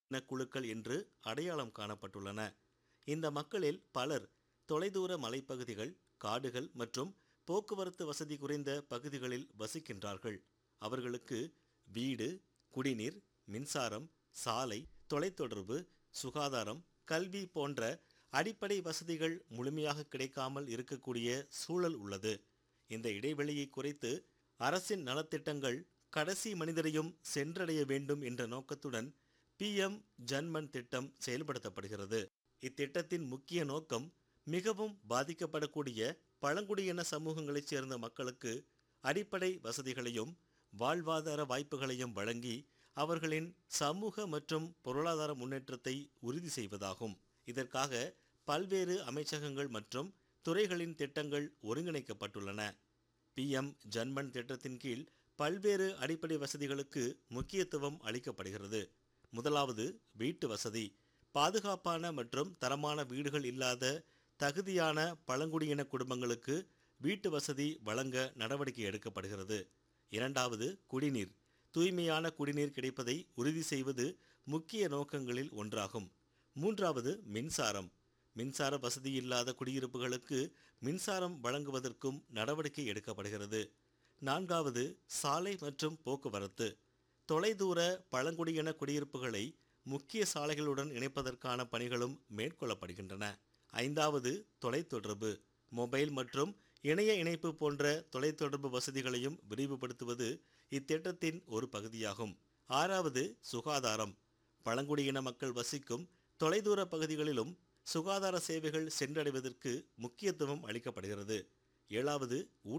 இனக்குழுக்கள் என்று அடையாளம் காணப்பட்டுள்ளன இந்த மக்களில் பலர் தொலைதூர மலைப்பகுதிகள் காடுகள் மற்றும் போக்குவரத்து வசதி குறைந்த பகுதிகளில் வசிக்கின்றார்கள் அவர்களுக்கு வீடு குடிநீர் மின்சாரம் சாலை தொலைத்தொடர்பு சுகாதாரம் கல்வி போன்ற அடிப்படை வசதிகள் முழுமையாக கிடைக்காமல் இருக்கக்கூடிய சூழல் உள்ளது இந்த இடைவெளியை குறைத்து அரசின் நலத்திட்டங்கள் கடைசி மனிதரையும் சென்றடைய வேண்டும் என்ற நோக்கத்துடன் பிஎம் ஜன்மன் திட்டம் செயல்படுத்தப்படுகிறது இத்திட்டத்தின் முக்கிய நோக்கம் மிகவும் பாதிக்கப்படக்கூடிய பழங்குடியின சமூகங்களைச் சேர்ந்த மக்களுக்கு அடிப்படை வசதிகளையும் வாழ்வாதார வாய்ப்புகளையும் வழங்கி அவர்களின் சமூக மற்றும் பொருளாதார முன்னேற்றத்தை உறுதி செய்வதாகும் இதற்காக பல்வேறு அமைச்சகங்கள் மற்றும் துறைகளின் திட்டங்கள் ஒருங்கிணைக்கப்பட்டுள்ளன பிஎம் ஜன்மன் திட்டத்தின் கீழ் பல்வேறு அடிப்படை வசதிகளுக்கு முக்கியத்துவம் அளிக்கப்படுகிறது முதலாவது வீட்டு வசதி பாதுகாப்பான மற்றும் தரமான வீடுகள் இல்லாத தகுதியான பழங்குடியின குடும்பங்களுக்கு வீட்டு வசதி வழங்க நடவடிக்கை எடுக்கப்படுகிறது இரண்டாவது குடிநீர் தூய்மையான குடிநீர் கிடைப்பதை உறுதி செய்வது முக்கிய நோக்கங்களில் ஒன்றாகும் மூன்றாவது மின்சாரம் மின்சார வசதி இல்லாத குடியிருப்புகளுக்கு மின்சாரம் வழங்குவதற்கும் நடவடிக்கை எடுக்கப்படுகிறது நான்காவது சாலை மற்றும் போக்குவரத்து தொலைதூர பழங்குடியின குடியிருப்புகளை முக்கிய சாலைகளுடன் இணைப்பதற்கான பணிகளும் மேற்கொள்ளப்படுகின்றன ஐந்தாவது தொலைத்தொடர்பு மொபைல் மற்றும் இணைய இணைப்பு போன்ற தொலைத்தொடர்பு வசதிகளையும் விரிவுபடுத்துவது இத்திட்டத்தின் ஒரு பகுதியாகும் ஆறாவது சுகாதாரம் பழங்குடியின மக்கள் வசிக்கும் தொலைதூர பகுதிகளிலும் சுகாதார சேவைகள் சென்றடைவதற்கு முக்கியத்துவம் அளிக்கப்படுகிறது ஏழாவது